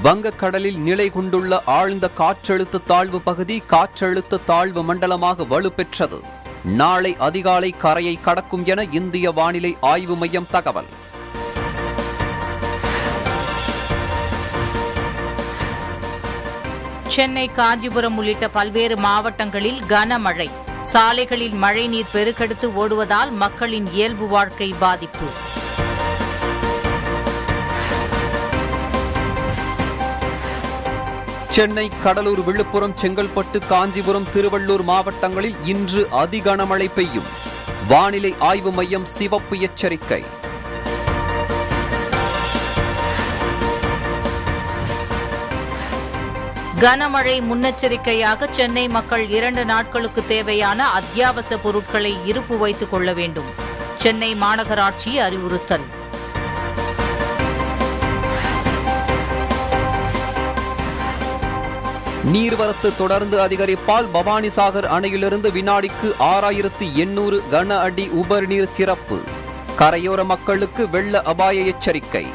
வங்கக்கடலில் நிலை கொண்டுள்ள ஆழ்ந்த காற்றழுத்த தாழ்வு பகுதி காற்றழுத்த தாழ்வு மண்டலமாக வலுப்பெற்றது நாளை அதிகாலை கரையை கடக்கும் என இந்திய வானிலை ஆய்வு மையம் தகவல் சென்னை காஞ்சிபுரம் உள்ளிட்ட பல்வேறு மாவட்டங்களில் கனமழை சாலைகளில் மழைநீர் பெருக்கெடுத்து ஓடுவதால் மக்களின் இயல்பு வாழ்க்கை பாதிப்பு சென்னை கடலூர் விழுப்புரம் செங்கல்பட்டு காஞ்சிபுரம் திருவள்ளூர் மாவட்டங்களில் இன்று அதி கனமழை பெய்யும் வானிலை ஆய்வு மையம் சிவப்பு எச்சரிக்கை கனமழை முன்னெச்சரிக்கையாக சென்னை மக்கள் இரண்டு நாட்களுக்கு தேவையான அத்தியாவசிய பொருட்களை இருப்பு வைத்துக் கொள்ள வேண்டும் சென்னை மாநகராட்சி அறிவுறுத்தல் நீர்வரத்து தொடர்ந்து அதிகரிப்பால் பவானிசாகர் அணையிலிருந்து வினாடிக்கு ஆறாயிரத்து எண்ணூறு கன அடி உபரிநீர் திறப்பு கரையோர மக்களுக்கு வெள்ள அபாய எச்சரிக்கை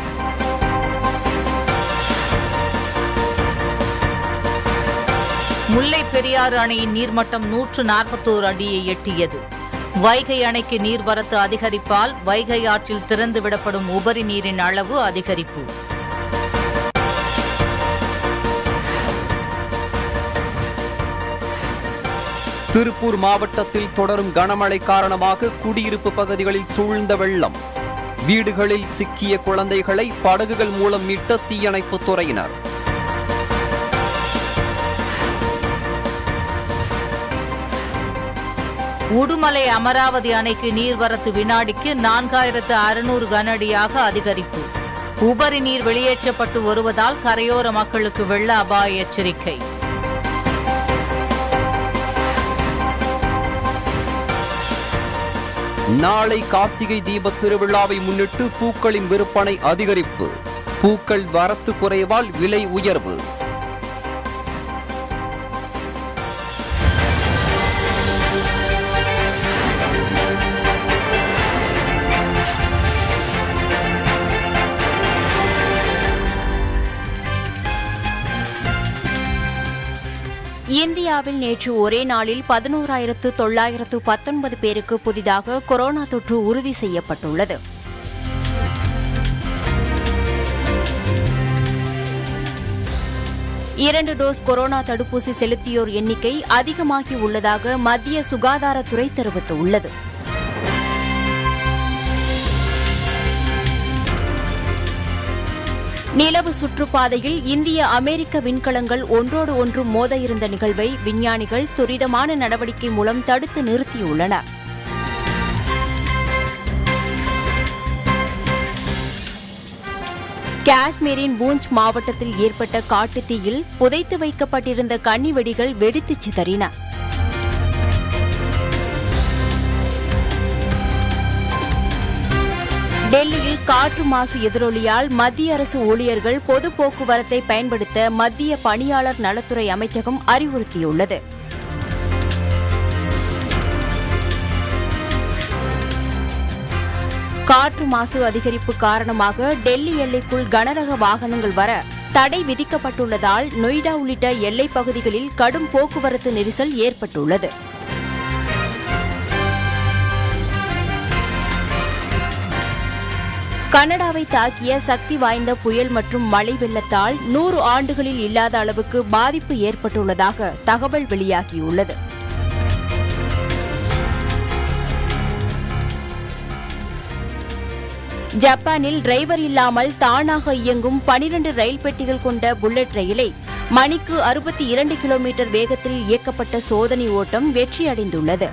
முல்லை பெரியாறு அணையின் நீர்மட்டம் நூற்று நாற்பத்தோரு அடியை எட்டியது வைகை அணைக்கு நீர்வரத்து அதிகரிப்பால் வைகை ஆற்றில் திறந்துவிடப்படும் உபரி நீரின் அளவு அதிகரிப்பு திருப்பூர் மாவட்டத்தில் தொடரும் கனமழை காரணமாக குடியிருப்பு பகுதிகளில் சூழ்ந்த வெள்ளம் வீடுகளில் சிக்கிய குழந்தைகளை படகுகள் மூலம் மீட்ட தீயணைப்புத் துறையினர் உடுமலை அமராவதி அணைக்கு நீர்வரத்து வினாடிக்கு நான்காயிரத்து அறுநூறு கனஅடியாக அதிகரிப்பு உபரி நீர் வெளியேற்றப்பட்டு வருவதால் கரையோர மக்களுக்கு வெள்ள அபாய எச்சரிக்கை நாளை கார்த்திகை தீப திருவிழாவை முன்னிட்டு பூக்களின் விற்பனை அதிகரிப்பு பூக்கள் வரத்து குறைவால் விலை உயர்வு இந்தியாவில் நேற்று ஒரே நாளில் பதினோராயிரத்து தொள்ளாயிரத்து பத்தொன்பது பேருக்கு புதிதாக கொரோனா தொற்று உறுதி செய்யப்பட்டுள்ளது இரண்டு டோஸ் கொரோனா தடுப்பூசி செலுத்தியோர் எண்ணிக்கை அதிகமாகி உள்ளதாக மத்திய சுகாதாரத்துறை தெரிவித்துள்ளது நிலவு சுற்றுப்பாதையில் இந்திய அமெரிக்க விண்கலங்கள் ஒன்றோடு ஒன்று மோத இருந்த நிகழ்வை விஞ்ஞானிகள் துரிதமான நடவடிக்கை மூலம் தடுத்து நிறுத்தியுள்ளனர் காஷ்மீரின் பூஞ்ச் மாவட்டத்தில் ஏற்பட்ட காட்டுத்தீயில் புதைத்து வைக்கப்பட்டிருந்த கன்னி வெடிகள் வெடித்துச் சிதறின டெல்லியில் காற்று மாசு எதிரொலியால் மத்திய அரசு ஊழியர்கள் பொது போக்குவரத்தை பயன்படுத்த மத்திய பணியாளர் நலத்துறை அமைச்சகம் அறிவுறுத்தியுள்ளது காற்று மாசு அதிகரிப்பு காரணமாக டெல்லி எல்லைக்குள் கனரக வாகனங்கள் வர தடை விதிக்கப்பட்டுள்ளதால் நொய்டா உள்ளிட்ட எல்லைப் பகுதிகளில் கடும் போக்குவரத்து நெரிசல் ஏற்பட்டுள்ளது கனடாவை தாக்கிய சக்தி வாய்ந்த புயல் மற்றும் மழை வெள்ளத்தால் நூறு ஆண்டுகளில் இல்லாத அளவுக்கு பாதிப்பு ஏற்பட்டுள்ளதாக தகவல் வெளியாகியுள்ளது ஜப்பானில் டிரைவர் இல்லாமல் தானாக இயங்கும் பனிரண்டு ரயில் பெட்டிகள் கொண்ட புல்லட் ரயிலை மணிக்கு அறுபத்தி இரண்டு கிலோமீட்டர் வேகத்தில் இயக்கப்பட்ட சோதனை ஓட்டம் வெற்றியடைந்துள்ளது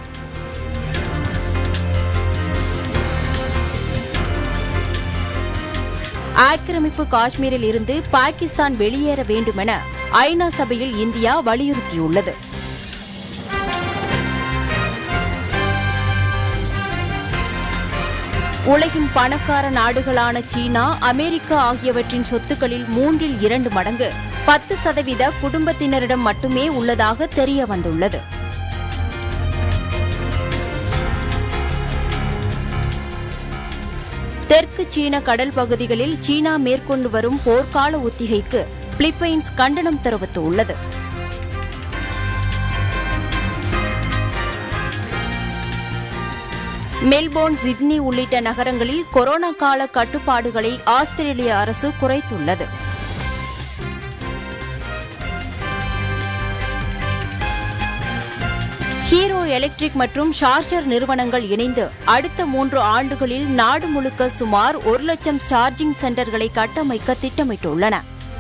ஆக்கிரமிப்பு காஷ்மீரில் இருந்து பாகிஸ்தான் வெளியேற வேண்டுமென ஐநா சபையில் இந்தியா வலியுறுத்தியுள்ளது உலகின் பணக்கார நாடுகளான சீனா அமெரிக்கா ஆகியவற்றின் சொத்துக்களில் மூன்றில் இரண்டு மடங்கு பத்து சதவீத குடும்பத்தினரிடம் மட்டுமே உள்ளதாக தெரிய வந்துள்ளது தெற்கு சீன கடல் பகுதிகளில் சீனா மேற்கொண்டு வரும் போர்க்கால ஒத்திகைக்கு பிலிப்பைன்ஸ் கண்டனம் தெரிவித்துள்ளது மெல்போர்ன் சிட்னி உள்ளிட்ட நகரங்களில் கொரோனா கால கட்டுப்பாடுகளை ஆஸ்திரேலிய அரசு குறைத்துள்ளது ஹீரோ எலக்ட்ரிக் மற்றும் ஷார்ஜர் நிறுவனங்கள் இணைந்து அடுத்த மூன்று ஆண்டுகளில் நாடு முழுக்க சுமார் ஒரு லட்சம் சார்ஜிங் சென்டர்களை கட்டமைக்க திட்டமிட்டுள்ளன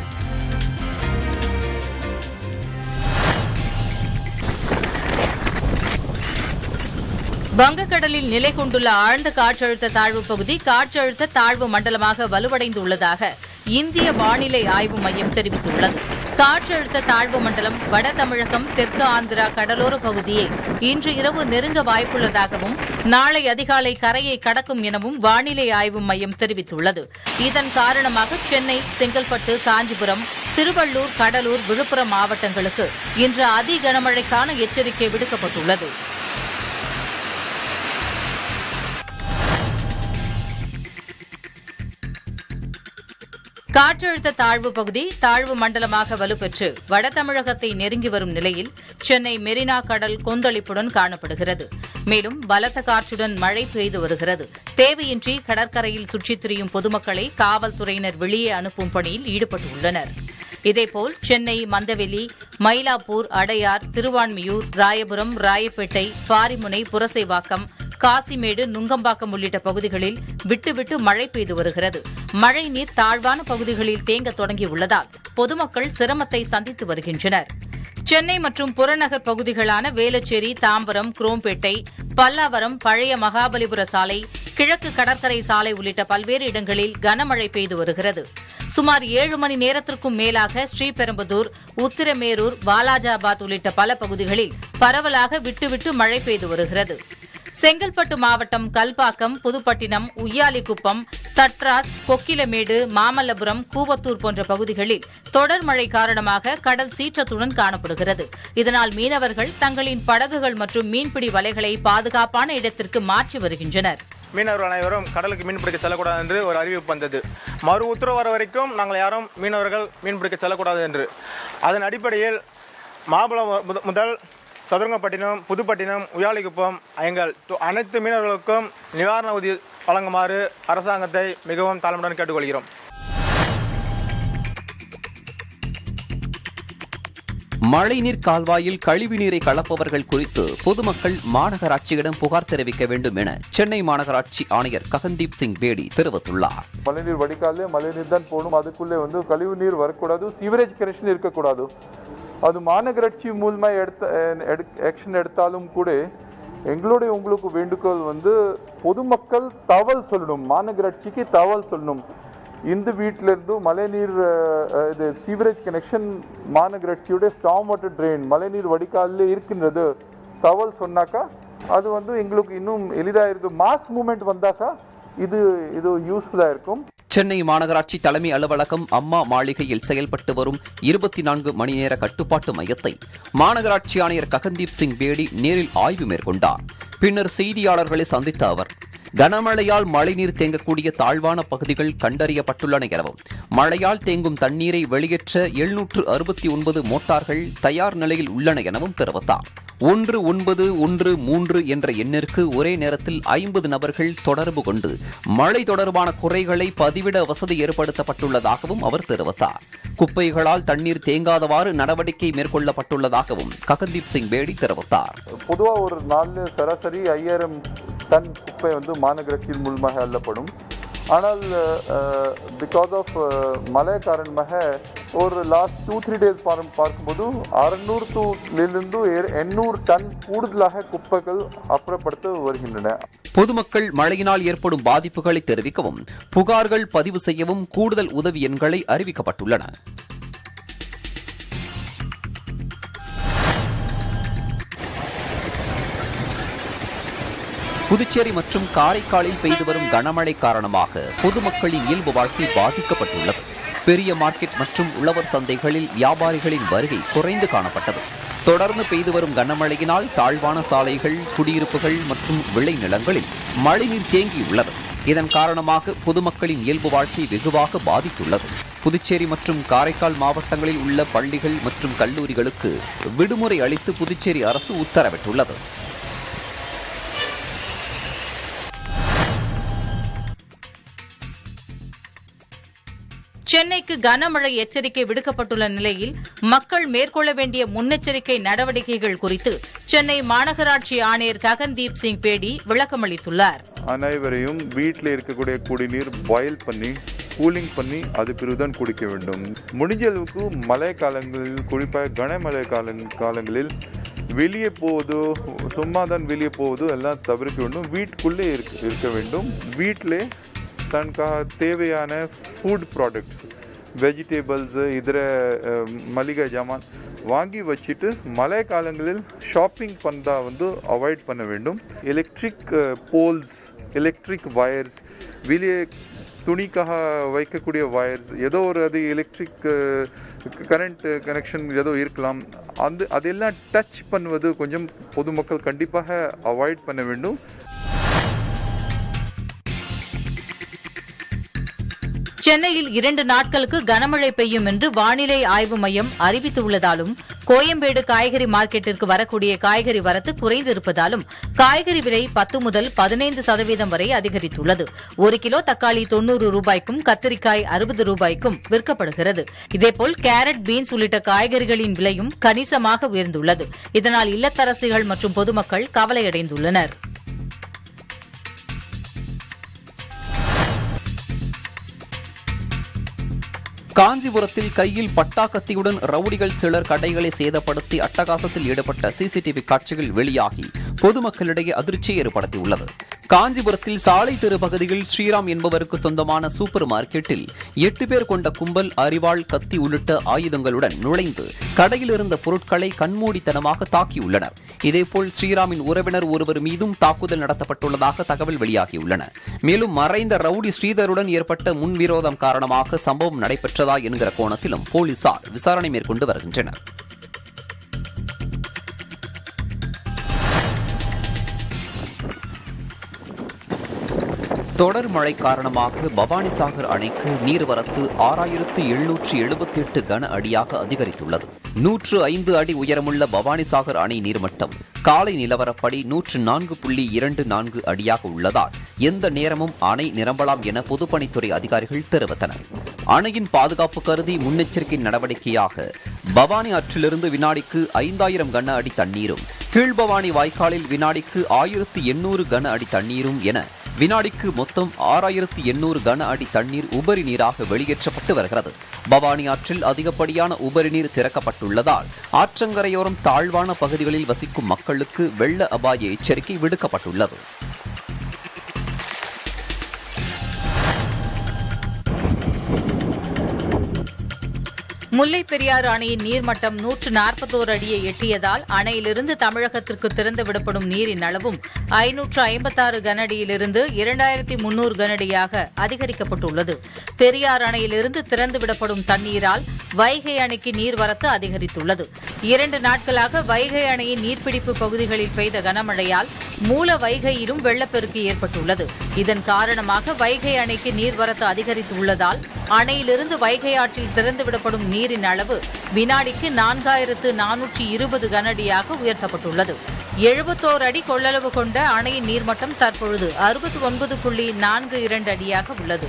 வங்கக்கடலில் நிலை கொண்டுள்ள ஆழ்ந்த காற்றழுத்த தாழ்வு பகுதி காற்றழுத்த தாழ்வு மண்டலமாக வலுவடைந்துள்ளதாக இந்திய வானிலை ஆய்வு மையம் தெரிவித்துள்ளது காற்றழுத்த தாழ்வு மண்டலம் வட தமிழகம் தெற்கு ஆந்திரா கடலோர பகுதியை இன்று இரவு நெருங்க வாய்ப்புள்ளதாகவும் நாளை அதிகாலை கரையை கடக்கும் எனவும் வானிலை ஆய்வு மையம் தெரிவித்துள்ளது இதன் காரணமாக சென்னை செங்கல்பட்டு காஞ்சிபுரம் திருவள்ளூர் கடலூர் விழுப்புரம் மாவட்டங்களுக்கு இன்று அதி கனமழைக்கான எச்சரிக்கை விடுக்கப்பட்டுள்ளது காற்றழுத்த தாழ்வு பகுதி தாழ்வு மண்டலமாக வலுப்பெற்று வட தமிழகத்தை நெருங்கி வரும் நிலையில் சென்னை மெரினா கடல் கொந்தளிப்புடன் காணப்படுகிறது மேலும் பலத்த காற்றுடன் மழை பெய்து வருகிறது தேவையின்றி கடற்கரையில் சுற்றித் திரியும் பொதுமக்களை காவல்துறையினர் வெளியே அனுப்பும் பணியில் ஈடுபட்டுள்ளனர் இதேபோல் சென்னை மந்தவெளி மயிலாப்பூர் அடையார் திருவான்மியூர் ராயபுரம் ராயப்பேட்டை பாரிமுனை புரசைவாக்கம் காசிமேடு நுங்கம்பாக்கம் உள்ளிட்ட பகுதிகளில் விட்டுவிட்டு மழை பெய்து வருகிறது மழை நீர் தாழ்வான பகுதிகளில் தேங்க தொடங்கியுள்ளதால் பொதுமக்கள் சிரமத்தை சந்தித்து வருகின்றனர் சென்னை மற்றும் புறநகர் பகுதிகளான வேளச்சேரி தாம்பரம் குரோம்பேட்டை பல்லாவரம் பழைய மகாபலிபுர சாலை கிழக்கு கடற்கரை சாலை உள்ளிட்ட பல்வேறு இடங்களில் கனமழை பெய்து வருகிறது சுமார் ஏழு மணி நேரத்திற்கும் மேலாக ஸ்ரீபெரும்புதூர் உத்திரமேரூர் வாலாஜாபாத் உள்ளிட்ட பல பகுதிகளில் பரவலாக விட்டுவிட்டு மழை பெய்து வருகிறது செங்கல்பட்டு மாவட்டம் கல்பாக்கம் புதுப்பட்டினம் உய்யாலிக்குப்பம் சட்ராஸ் கொக்கிலமேடு மாமல்லபுரம் கூவத்தூர் போன்ற பகுதிகளில் தொடர் மழை காரணமாக கடல் சீற்றத்துடன் காணப்படுகிறது இதனால் மீனவர்கள் தங்களின் படகுகள் மற்றும் மீன்பிடி வலைகளை பாதுகாப்பான இடத்திற்கு மாற்றி வருகின்றனர் மீனவர்கள் அனைவரும் கடலுக்கு மீன் பிடிக்க செல்லக்கூடாது என்று ஒரு அறிவிப்பு வந்தது மறு உத்தரவு வர வரைக்கும் நாங்கள் யாரும் மீனவர்கள் மீன் பிடிக்க செல்லக்கூடாது என்று அதன் அடிப்படையில் மாம்பழம் முத- முதல் சதுரங்கப்பட்டினம் புதுப்பட்டினம் உயாலிக்குப்பம் எங்கள் து- அனைத்து மீனவர்களுக்கும் நிவாரண உதவி வழங்குமாறு அரசாங்கத்தை மிகவும் தாழ்மையுடன் கேட்டுக்கொள்கிறோம் மழைநீர் கால்வாயில் கழிவுநீரை கலப்பவர்கள் குறித்து பொதுமக்கள் மாநகராட்சியிடம் புகார் தெரிவிக்க வேண்டும் என சென்னை மாநகராட்சி ஆணையர் ககன்தீப் சிங் பேடி தெரிவித்துள்ளார் மழைநீர் வடிகாலே மழைநீர் தான் போகணும் அதுக்குள்ளே வந்து கழிவு நீர் வரக்கூடாது சீவரேஜ் கனெக்ஷன் இருக்கக்கூடாது அது மாநகராட்சி மூலமாக எடுத்த ஆக்ஷன் எடுத்தாலும் கூட எங்களுடைய உங்களுக்கு வேண்டுகோள் வந்து பொதுமக்கள் தகவல் சொல்லணும் மாநகராட்சிக்கு தகவல் சொல்லணும் இந்த வீட்டில இருந்து மழைநீர் அஹ், அஹ், இது சீவரேஜ் கனெக்ஷன் மாநகராட்சியுடைய ஸ்டாம் வாட்டர் ட்ரெயின் மழைநீர் வடிகாலில் இருக்கின்றது தகவல் சொன்னாக்கா அது வந்து எங்களுக்கு இன்னும் எளிதாக இருக்கும் மாஸ் மூமெண்ட் வந்தாக்கா இது இது யூஸ்ஃபுல்லாக இருக்கும் சென்னை மாநகராட்சி தலைமை அலுவலகம் அம்மா மாளிகையில் செயல்பட்டு வரும் இருபத்தி நான்கு மணி நேர கட்டுப்பாட்டு மையத்தை மாநகராட்சி ஆணையர் ககன்தீப் சிங் பேடி நேரில் ஆய்வு மேற்கொண்டார் பின்னர் செய்தியாளர்களை சந்தித்த அவர் கனமழையால் மழைநீர் தேங்கக்கூடிய தாழ்வான பகுதிகள் கண்டறியப்பட்டுள்ளன எனவும் மழையால் தேங்கும் தண்ணீரை வெளியேற்ற எழுநூற்று அறுபத்தி ஒன்பது மோட்டார்கள் தயார் நிலையில் உள்ளன எனவும் தெரிவித்தார் ஒன்று ஒன்பது ஒன்று மூன்று என்ற எண்ணிற்கு ஒரே நேரத்தில் ஐம்பது நபர்கள் தொடர்பு கொண்டு மழை தொடர்பான குறைகளை பதிவிட வசதி ஏற்படுத்தப்பட்டுள்ளதாகவும் அவர் தெரிவித்தார் குப்பைகளால் தண்ணீர் தேங்காதவாறு நடவடிக்கை மேற்கொள்ளப்பட்டுள்ளதாகவும் ககன்தீப் சிங் பேடி தெரிவித்தார் பொதுவாக ஒரு நாலு சராசரி ஐயாயிரம் டன் குப்பை வந்து மாநகராட்சியின் மூலமாக அள்ளப்படும் ஆனால் பிகாஸ் ஆஃப் மழை காரணமாக ஒரு லாஸ்ட் டூ த்ரீ டேஸ் பார்க்கும்போது அறுநூறு டூலிருந்து எண்ணூறு டன் கூடுதலாக குப்பைகள் அப்புறப்படுத்த வருகின்றன பொதுமக்கள் மழையினால் ஏற்படும் பாதிப்புகளை தெரிவிக்கவும் புகார்கள் பதிவு செய்யவும் கூடுதல் உதவி எண்களை அறிவிக்கப்பட்டுள்ளன புதுச்சேரி மற்றும் காரைக்காலில் பெய்து வரும் கனமழை காரணமாக பொதுமக்களின் இயல்பு வாழ்க்கை பாதிக்கப்பட்டுள்ளது பெரிய மார்க்கெட் மற்றும் உழவர் சந்தைகளில் வியாபாரிகளின் வருகை குறைந்து காணப்பட்டது தொடர்ந்து பெய்து வரும் கனமழையினால் தாழ்வான சாலைகள் குடியிருப்புகள் மற்றும் விளைநிலங்களில் மழைநீர் தேங்கியுள்ளது இதன் காரணமாக பொதுமக்களின் இயல்பு வாழ்க்கை வெகுவாக பாதித்துள்ளது புதுச்சேரி மற்றும் காரைக்கால் மாவட்டங்களில் உள்ள பள்ளிகள் மற்றும் கல்லூரிகளுக்கு விடுமுறை அளித்து புதுச்சேரி அரசு உத்தரவிட்டுள்ளது சென்னைக்கு கனமழை எச்சரிக்கை விடுக்கப்பட்டுள்ள நிலையில் மக்கள் மேற்கொள்ள வேண்டிய முன்னெச்சரிக்கை நடவடிக்கைகள் குறித்து சென்னை மாநகராட்சி ஆணையர் ககன்தீப் சிங் பேடி விளக்கமளித்துள்ளார் அனைவரையும் வீட்டில் இருக்கக்கூடிய குடிநீர் பாயில் பண்ணி கூலிங் பண்ணி அது பிறகுதான் குடிக்க வேண்டும் முடிஞ்ச அளவுக்கு மழை காலங்களில் குறிப்பாக கனமழை கால காலங்களில் வெளியே போவதோ சும்மா தான் வெளியே போவதோ எல்லாம் தவிர்க்க வேண்டும் வீட்டுக்குள்ளே இருக்க இருக்க வேண்டும் வீட்டிலே தனக்காக தேவையான ஃபுட் ப்ராடக்ட்ஸ் வெஜிடபிள்ஸ் இதர அஹ், மளிகை ஜாமான் வாங்கி வச்சுட்டு மழை காலங்களில் ஷாப்பிங் பண்ணா வந்து அவாய்ட் பண்ண வேண்டும் எலக்ட்ரிக் போல்ஸ் எலக்ட்ரிக் வயர்ஸ் வெளியே துணிக்காக வைக்கக்கூடிய வயர்ஸ் ஏதோ ஒரு அது எலக்ட்ரிக் கரண்ட் கனெக்ஷன் ஏதோ இருக்கலாம் அந்த அதெல்லாம் டச் பண்ணுவது கொஞ்சம் பொதுமக்கள் கண்டிப்பாக அவாய்ட் பண்ண வேண்டும் சென்னையில் இரண்டு நாட்களுக்கு கனமழை பெய்யும் என்று வானிலை ஆய்வு மையம் அறிவித்துள்ளதாலும் கோயம்பேடு காய்கறி மார்க்கெட்டிற்கு வரக்கூடிய காய்கறி வரத்து குறைந்திருப்பதாலும் காய்கறி விலை பத்து முதல் பதினைந்து சதவீதம் வரை அதிகரித்துள்ளது ஒரு கிலோ தக்காளி தொன்னூறு ரூபாய்க்கும் கத்திரிக்காய் அறுபது ரூபாய்க்கும் விற்கப்படுகிறது இதேபோல் கேரட் பீன்ஸ் உள்ளிட்ட காய்கறிகளின் விலையும் கணிசமாக உயர்ந்துள்ளது இதனால் இல்லத்தரசிகள் மற்றும் பொதுமக்கள் கவலையடைந்துள்ளனர் காஞ்சிபுரத்தில் கையில் பட்டாக்கத்தியுடன் ரவுடிகள் சிலர் கடைகளை சேதப்படுத்தி அட்டகாசத்தில் ஈடுபட்ட சிசிடிவி காட்சிகள் வெளியாகி பொதுமக்களிடையே அதிர்ச்சியை ஏற்படுத்தியுள்ளது காஞ்சிபுரத்தில் சாலை தெரு பகுதியில் ஸ்ரீராம் என்பவருக்கு சொந்தமான சூப்பர் மார்க்கெட்டில் எட்டு பேர் கொண்ட கும்பல் அரிவாள் கத்தி உள்ளிட்ட ஆயுதங்களுடன் நுழைந்து கடையில் இருந்த பொருட்களை கண்மூடித்தனமாக தாக்கியுள்ளனர் இதேபோல் ஸ்ரீராமின் உறவினர் ஒருவர் மீதும் தாக்குதல் நடத்தப்பட்டுள்ளதாக தகவல் வெளியாகியுள்ளன மேலும் மறைந்த ரவுடி ஸ்ரீதருடன் ஏற்பட்ட முன்விரோதம் காரணமாக சம்பவம் நடைபெற்றதா என்கிற கோணத்திலும் போலீசார் விசாரணை மேற்கொண்டு வருகின்றனர் தொடர் மழை காரணமாக பவானிசாகர் அணைக்கு நீர்வரத்து ஆறாயிரத்து எழுநூற்று எழுபத்தி எட்டு கன அடியாக அதிகரித்துள்ளது நூற்று ஐந்து அடி உயரமுள்ள பவானிசாகர் அணை நீர்மட்டம் காலை நிலவரப்படி நூற்று நான்கு புள்ளி இரண்டு நான்கு அடியாக உள்ளதால் எந்த நேரமும் அணை நிரம்பலாம் என பொதுப்பணித்துறை அதிகாரிகள் தெரிவித்தனர் அணையின் பாதுகாப்பு கருதி முன்னெச்சரிக்கை நடவடிக்கையாக பவானி ஆற்றிலிருந்து வினாடிக்கு ஐந்தாயிரம் கன அடி தண்ணீரும் கீழ்பவானி வாய்க்காலில் வினாடிக்கு ஆயிரத்து எண்ணூறு கன அடி தண்ணீரும் என வினாடிக்கு மொத்தம் ஆறாயிரத்து எண்ணூறு கன அடி தண்ணீர் உபரி நீராக வெளியேற்றப்பட்டு வருகிறது பவானி ஆற்றில் அதிகப்படியான உபரி நீர் திறக்கப்பட்டுள்ளதால் ஆற்றங்கரையோரம் தாழ்வான பகுதிகளில் வசிக்கும் மக்களுக்கு வெள்ள அபாய எச்சரிக்கை விடுக்கப்பட்டுள்ளது முல்லைப் பெரியாறு அணையின் நீர்மட்டம் நூற்று நாற்பத்தோரு அடியை எட்டியதால் அணையிலிருந்து தமிழகத்திற்கு திறந்துவிடப்படும் நீரின் அளவும் ஐநூற்று ஐம்பத்தாறு கனஅடியிலிருந்து இரண்டாயிரத்தி முன்னூறு கனஅடியாக அதிகரிக்கப்பட்டுள்ளது பெரியார் அணையிலிருந்து திறந்துவிடப்படும் தண்ணீரால் வைகை அணைக்கு நீர்வரத்து அதிகரித்துள்ளது இரண்டு நாட்களாக வைகை அணையின் நீர்பிடிப்பு பகுதிகளில் பெய்த கனமழையால் மூல வைகையிலும் வெள்ளப்பெருக்கு ஏற்பட்டுள்ளது இதன் காரணமாக வைகை அணைக்கு நீர்வரத்து அதிகரித்துள்ளதால் அணையிலிருந்து வைகை ஆற்றில் திறந்துவிடப்படும் நீரின் அளவு வினாடிக்கு நான்காயிரத்து நானூற்றி இருபது கனஅடியாக உயர்த்தப்பட்டுள்ளது எழுபத்தோரு அடி கொள்ளளவு கொண்ட அணையின் நீர்மட்டம் தற்பொழுது அறுபத்தி ஒன்பது புள்ளி நான்கு இரண்டு அடியாக உள்ளது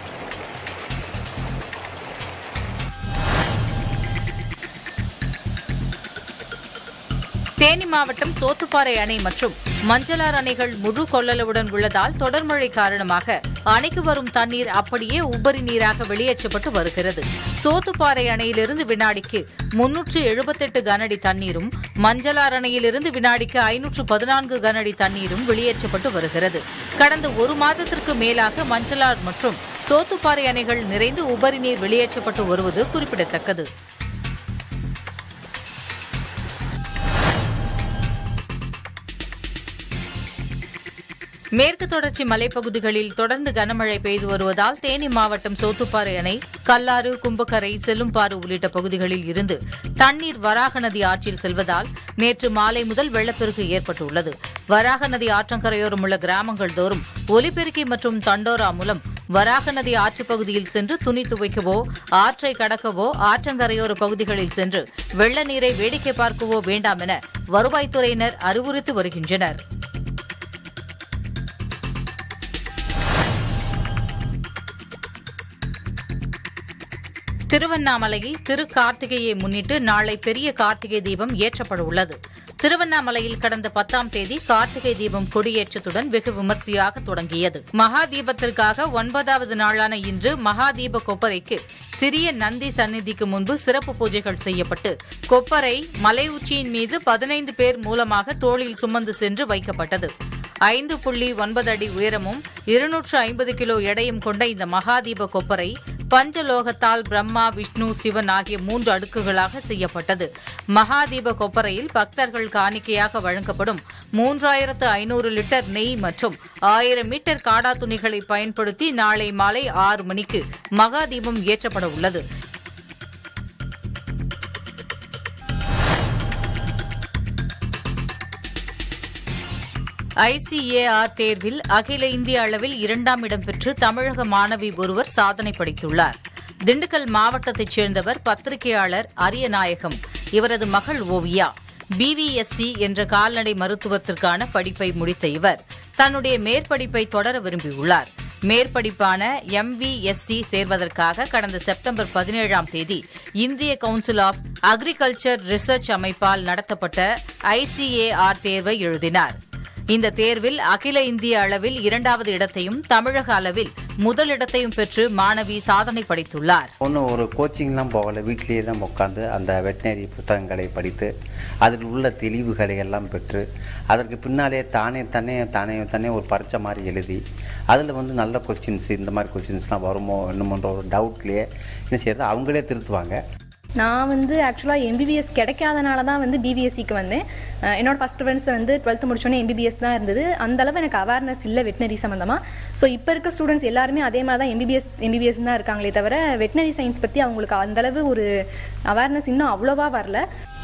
தேனி மாவட்டம் சோத்துப்பாறை அணை மற்றும் மஞ்சளார் அணைகள் முழு கொள்ளளவுடன் உள்ளதால் தொடர் மழை காரணமாக அணைக்கு வரும் தண்ணீர் அப்படியே உபரி நீராக வெளியேற்றப்பட்டு வருகிறது சோத்துப்பாறை அணையிலிருந்து வினாடிக்கு முன்னூற்று எழுபத்தெட்டு கனஅடி தண்ணீரும் மஞ்சளார் அணையிலிருந்து வினாடிக்கு ஐநூற்று பதினான்கு கனஅடி தண்ணீரும் வெளியேற்றப்பட்டு வருகிறது கடந்த ஒரு மாதத்திற்கு மேலாக மஞ்சளார் மற்றும் சோத்துப்பாறை அணைகள் நிறைந்து உபரி நீர் வெளியேற்றப்பட்டு வருவது குறிப்பிடத்தக்கது மேற்கு தொடர்ச்சி மலைப்பகுதிகளில் தொடர்ந்து கனமழை பெய்து வருவதால் தேனி மாவட்டம் சோத்துப்பாறை அணை கல்லாறு கும்பக்கரை செல்லும்பாறு உள்ளிட்ட பகுதிகளில் இருந்து தண்ணீர் வராக நதி ஆற்றில் செல்வதால் நேற்று மாலை முதல் வெள்ளப்பெருக்கு ஏற்பட்டுள்ளது வராக நதி ஆற்றங்கரையோரம் உள்ள கிராமங்கள் தோறும் ஒலிபெருக்கி மற்றும் தண்டோரா மூலம் வராக நதி ஆற்றுப் பகுதியில் சென்று துணி துவைக்கவோ ஆற்றை கடக்கவோ ஆற்றங்கரையோர பகுதிகளில் சென்று வெள்ள நீரை வேடிக்கை பார்க்கவோ வேண்டாம் என வருவாய்த்துறையினர் அறிவுறுத்தி வருகின்றனர் திருவண்ணாமலையில் திரு கார்த்திகையை முன்னிட்டு நாளை பெரிய கார்த்திகை தீபம் ஏற்றப்பட உள்ளது திருவண்ணாமலையில் கடந்த பத்தாம் தேதி கார்த்திகை தீபம் கொடியேற்றத்துடன் வெகு விமர்சையாக தொடங்கியது மகா தீபத்திற்காக ஒன்பதாவது நாளான இன்று மகா தீப கொப்பரைக்கு சிறிய நந்தி சந்நிதிக்கு முன்பு சிறப்பு பூஜைகள் செய்யப்பட்டு கொப்பரை மலை உச்சியின் மீது பதினைந்து பேர் மூலமாக தோளில் சுமந்து சென்று வைக்கப்பட்டது ஐந்து புள்ளி ஒன்பது அடி உயரமும் இருநூற்று ஐம்பது கிலோ எடையும் கொண்ட இந்த மகாதீப கொப்பரை பஞ்சலோகத்தால் பிரம்மா விஷ்ணு சிவன் ஆகிய மூன்று அடுக்குகளாக செய்யப்பட்டது மகாதீப கொப்பரையில் பக்தர்கள் காணிக்கையாக வழங்கப்படும் மூன்றாயிரத்து ஐநூறு லிட்டர் நெய் மற்றும் ஆயிரம் மீட்டர் காடா துணிகளை பயன்படுத்தி நாளை மாலை ஆறு மணிக்கு மகாதீபம் ஏற்றப்பட உள்ளது ஐசிஏஆர் தேர்வில் அகில இந்திய அளவில் இரண்டாம் இடம் பெற்று தமிழக மாணவி ஒருவர் சாதனை படைத்துள்ளார் திண்டுக்கல் மாவட்டத்தைச் சேர்ந்தவர் பத்திரிகையாளர் அரியநாயகம் இவரது மகள் ஓவியா பிவிஎஸ்சி என்ற கால்நடை மருத்துவத்திற்கான படிப்பை முடித்த இவர் தன்னுடைய மேற்படிப்பை தொடர விரும்பியுள்ளார் மேற்படிப்பான எம்விஎஸ்சி சேர்வதற்காக கடந்த செப்டம்பர் பதினேழாம் தேதி இந்திய கவுன்சில் ஆஃப் அக்ரிகல்ச்சர் ரிசர்ச் அமைப்பால் நடத்தப்பட்ட ஐசிஏஆர் தேர்வை எழுதினார் இந்த தேர்வில் அகில இந்திய அளவில் இரண்டாவது இடத்தையும் தமிழக அளவில் முதலிடத்தையும் பெற்று மாணவி சாதனை படைத்துள்ளார் ஒன்றும் ஒரு கோச்சிங்லாம் போகலை வீட்டிலேயே தான் உட்காந்து அந்த வெட்டினரி புத்தகங்களை படித்து அதில் உள்ள தெளிவுகளை எல்லாம் பெற்று அதற்கு பின்னாலே தானே தானே தானே தானே ஒரு பரீட்சை மாதிரி எழுதி அதில் வந்து நல்ல கொஸ்டின்ஸ் இந்த மாதிரி கொஸ்டின்ஸ்லாம் வருமோ என்னமோன்ற ஒரு டவுட்லேயே என்ன செய்யறது அவங்களே திருத்துவாங்க நான் வந்து ஆக்சுவலாக எம்பிபிஎஸ் கிடைக்காதனால தான் வந்து பிபிஎஸ்சிக்கு வந்தேன் அஹ் என்னோட ஃபஸ்ட் ஃப்ரெண்ட்ஸ் வந்து டுவெல்த்து முடிச்சோன்னே எம்பிபிஎஸ் தான் இருந்தது அந்த அளவு எனக்கு அவேர்னஸ் இல்லை வெட்டினரி சம்மந்தமாக ஸோ இப்போ இருக்க ஸ்டூடெண்ட்ஸ் எல்லாருமே அதே மாதிரி தான் எம்பிபிஎஸ் எம்பிபிஎஸ் தான் இருக்காங்களே தவிர வெட்டினரி சயின்ஸ் பற்றி அவங்களுக்கு அந்த அளவு ஒரு அவேர்னஸ் இன்னும் அவ்வளோவா வரல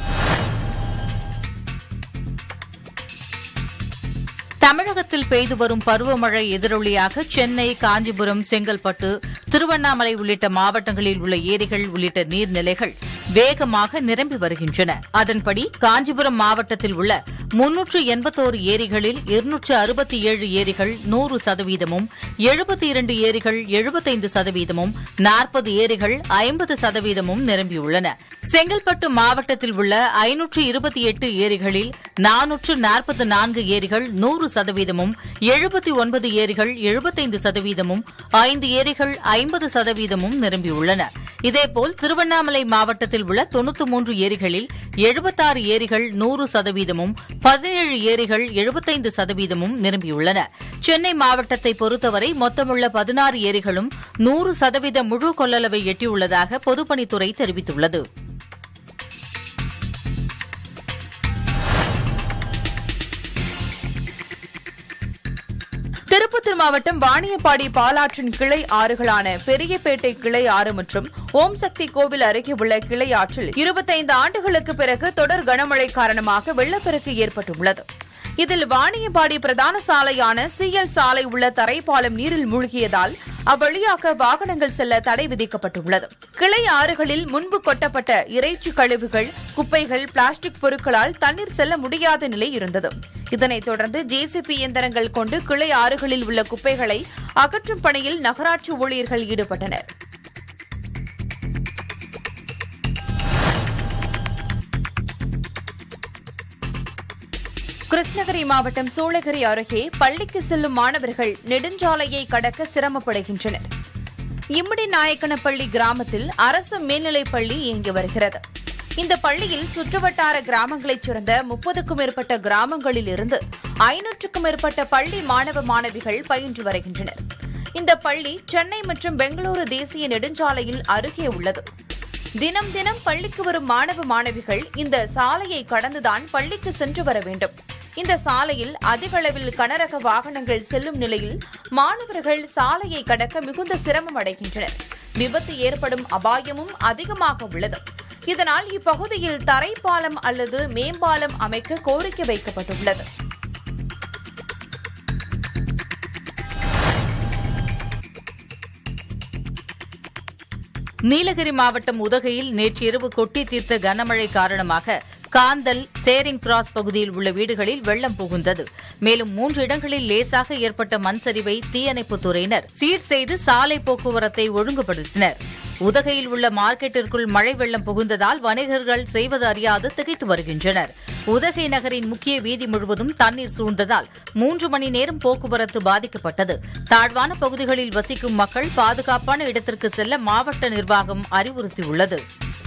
தமிழகத்தில் பெய்து வரும் பருவமழை எதிரொலியாக சென்னை காஞ்சிபுரம் செங்கல்பட்டு திருவண்ணாமலை உள்ளிட்ட மாவட்டங்களில் உள்ள ஏரிகள் உள்ளிட்ட நீர்நிலைகள் வேகமாக நிரம்பி வருகின்றன அதன்படி காஞ்சிபுரம் மாவட்டத்தில் உள்ள முன்னூற்று எண்பத்தோரு ஏரிகளில் இருநூற்று அறுபத்தி ஏழு ஏரிகள் நூறு சதவீதமும் எழுபத்தி இரண்டு ஏரிகள் எழுபத்தைந்து சதவீதமும் நாற்பது ஏரிகள் ஐம்பது சதவீதமும் நிரம்பியுள்ளன செங்கல்பட்டு மாவட்டத்தில் உள்ள ஐநூற்று இருபத்தி எட்டு ஏரிகளில் நானூற்று நாற்பத்தி நான்கு ஏரிகள் நூறு சதவீதமும் எழுபத்தி ஒன்பது ஏரிகள் எழுபத்தைந்து சதவீதமும் ஐந்து ஏரிகள் ஐம்பது சதவீதமும் நிரம்பியுள்ளன இதேபோல் திருவண்ணாமலை மாவட்டத்தில் உள்ள தொன்னூற்று மூன்று ஏரிகளில் எழுபத்தாறு ஏரிகள் நூறு சதவீதமும் பதினேழு ஏரிகள் எழுபத்தைந்து சதவீதமும் நிரம்பியுள்ளன சென்னை மாவட்டத்தை பொறுத்தவரை மொத்தமுள்ள பதினாறு ஏரிகளும் நூறு சதவீத முழு கொள்ளளவை எட்டியுள்ளதாக பொதுப்பணித்துறை தெரிவித்துள்ளது திருப்பத்தூர் மாவட்டம் வாணியப்பாடி பாலாற்றின் கிளை ஆறுகளான பெரியபேட்டை கிளை ஆறு மற்றும் ஓம் சக்தி கோவில் அருகே உள்ள கிளை ஆற்றில் இருபத்தைந்து ஆண்டுகளுக்கு பிறகு தொடர் கனமழை காரணமாக வெள்ளப்பெருக்கு ஏற்பட்டுள்ளது இதில் வாணியப்பாடி பிரதான சாலையான சிஎல் சாலை உள்ள தரைப்பாலம் நீரில் மூழ்கியதால் அவ்வழியாக வாகனங்கள் செல்ல தடை விதிக்கப்பட்டுள்ளது கிளை ஆறுகளில் முன்பு கொட்டப்பட்ட இறைச்சி கழிவுகள் குப்பைகள் பிளாஸ்டிக் பொருட்களால் தண்ணீர் செல்ல முடியாத நிலை இருந்தது இதனைத் தொடர்ந்து ஜேசிபி இயந்திரங்கள் கொண்டு கிளை ஆறுகளில் உள்ள குப்பைகளை அகற்றும் பணியில் நகராட்சி ஊழியர்கள் ஈடுபட்டனர் கிருஷ்ணகிரி மாவட்டம் சூளகிரி அருகே பள்ளிக்கு செல்லும் மாணவர்கள் நெடுஞ்சாலையை கடக்க சிரமப்படுகின்றனர் இம்மிடி நாயக்கனப்பள்ளி கிராமத்தில் அரசு மேல்நிலைப் பள்ளி இயங்கி வருகிறது இந்த பள்ளியில் சுற்றுவட்டார கிராமங்களைச் சேர்ந்த முப்பதுக்கும் மேற்பட்ட கிராமங்களில் இருந்து ஐநூற்றுக்கும் மேற்பட்ட பள்ளி மாணவ மாணவிகள் பயின்று வருகின்றனர் இந்த பள்ளி சென்னை மற்றும் பெங்களூரு தேசிய நெடுஞ்சாலையில் அருகே உள்ளது தினம் தினம் பள்ளிக்கு வரும் மாணவ மாணவிகள் இந்த சாலையை கடந்துதான் பள்ளிக்கு சென்று வர வேண்டும் இந்த சாலையில் அதிக அளவில் கனரக வாகனங்கள் செல்லும் நிலையில் மாணவர்கள் சாலையை கடக்க மிகுந்த சிரமம் அடைகின்றனர் விபத்து ஏற்படும் அபாயமும் அதிகமாக உள்ளது இதனால் இப்பகுதியில் தரைப்பாலம் அல்லது மேம்பாலம் அமைக்க கோரிக்கை வைக்கப்பட்டுள்ளது நீலகிரி மாவட்டம் உதகையில் நேற்றிரவு கொட்டி தீர்த்த கனமழை காரணமாக காந்தல் சேரிங் கிராஸ் பகுதியில் உள்ள வீடுகளில் வெள்ளம் புகுந்தது மேலும் மூன்று இடங்களில் லேசாக ஏற்பட்ட மண் சரிவை தீயணைப்புத் துறையினர் சீர் செய்து சாலை போக்குவரத்தை ஒழுங்குபடுத்தினர் உதகையில் உள்ள மார்க்கெட்டிற்குள் மழை வெள்ளம் புகுந்ததால் வணிகர்கள் செய்வது அறியாது திகைத்து வருகின்றனர் உதகை நகரின் முக்கிய வீதி முழுவதும் தண்ணீர் சூழ்ந்ததால் மூன்று மணி நேரம் போக்குவரத்து பாதிக்கப்பட்டது தாழ்வான பகுதிகளில் வசிக்கும் மக்கள் பாதுகாப்பான இடத்திற்கு செல்ல மாவட்ட நிர்வாகம் அறிவுறுத்தியுள்ளது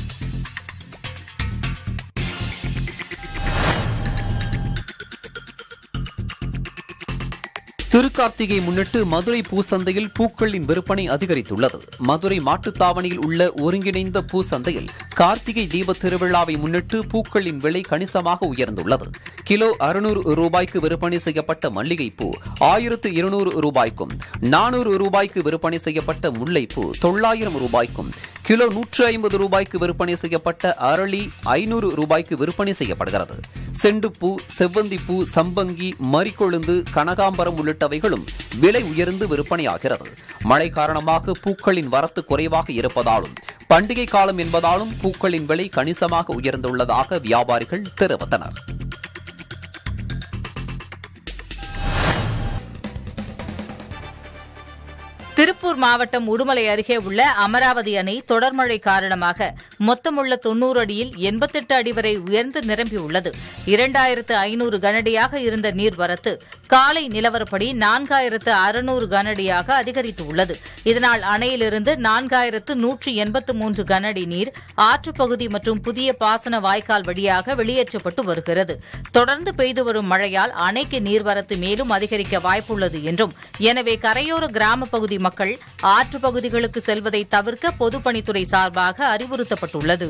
திருக்கார்த்திகை முன்னிட்டு மதுரை பூசந்தையில் பூக்களின் விற்பனை அதிகரித்துள்ளது மதுரை மாட்டுத்தாவணியில் உள்ள ஒருங்கிணைந்த பூசந்தையில் கார்த்திகை தீப திருவிழாவை முன்னிட்டு பூக்களின் விலை கணிசமாக உயர்ந்துள்ளது கிலோ அறுநூறு ரூபாய்க்கு விற்பனை செய்யப்பட்ட மல்லிகைப்பூ ஆயிரத்து இருநூறு ரூபாய்க்கும் நானூறு ரூபாய்க்கு விற்பனை செய்யப்பட்ட முல்லைப்பூ தொள்ளாயிரம் ரூபாய்க்கும் கிலோ நூற்று ஐம்பது ரூபாய்க்கு விற்பனை செய்யப்பட்ட அரளி ஐநூறு ரூபாய்க்கு விற்பனை செய்யப்படுகிறது செண்டுப்பூ செவ்வந்திப்பூ சம்பங்கி மறிக்கொழுந்து கனகாம்பரம் உள்ளிட்டவைகளும் விலை உயர்ந்து விற்பனையாகிறது மழை காரணமாக பூக்களின் வரத்து குறைவாக இருப்பதாலும் பண்டிகை காலம் என்பதாலும் பூக்களின் விலை கணிசமாக உயர்ந்துள்ளதாக வியாபாரிகள் தெரிவித்தனர் திருப்பூர் மாவட்டம் உடுமலை அருகே உள்ள அமராவதி அணை தொடர்மழை காரணமாக மொத்தமுள்ள தொன்னூறு அடியில் எண்பத்தெட்டு அடி வரை உயர்ந்து நிரம்பியுள்ளது இரண்டாயிரத்து ஐநூறு கனடியாக இருந்த நீர்வரத்து காலை நிலவரப்படி நான்காயிரத்து அறுநூறு கனடியாக அதிகரித்துள்ளது இதனால் அணையிலிருந்து நான்காயிரத்து நூற்று எண்பத்து மூன்று கனஅடி நீர் ஆற்றுப்பகுதி மற்றும் புதிய பாசன வாய்க்கால் வழியாக வெளியேற்றப்பட்டு வருகிறது தொடர்ந்து பெய்து வரும் மழையால் அணைக்கு நீர்வரத்து மேலும் அதிகரிக்க வாய்ப்புள்ளது என்றும் எனவே கரையோர கிராம பகுதி மக்கள் ஆற்று பகுதிகளுக்கு செல்வதை தவிர்க்க பொதுப்பணித்துறை சார்பாக அறிவுறுத்தப்பட்டுள்ளது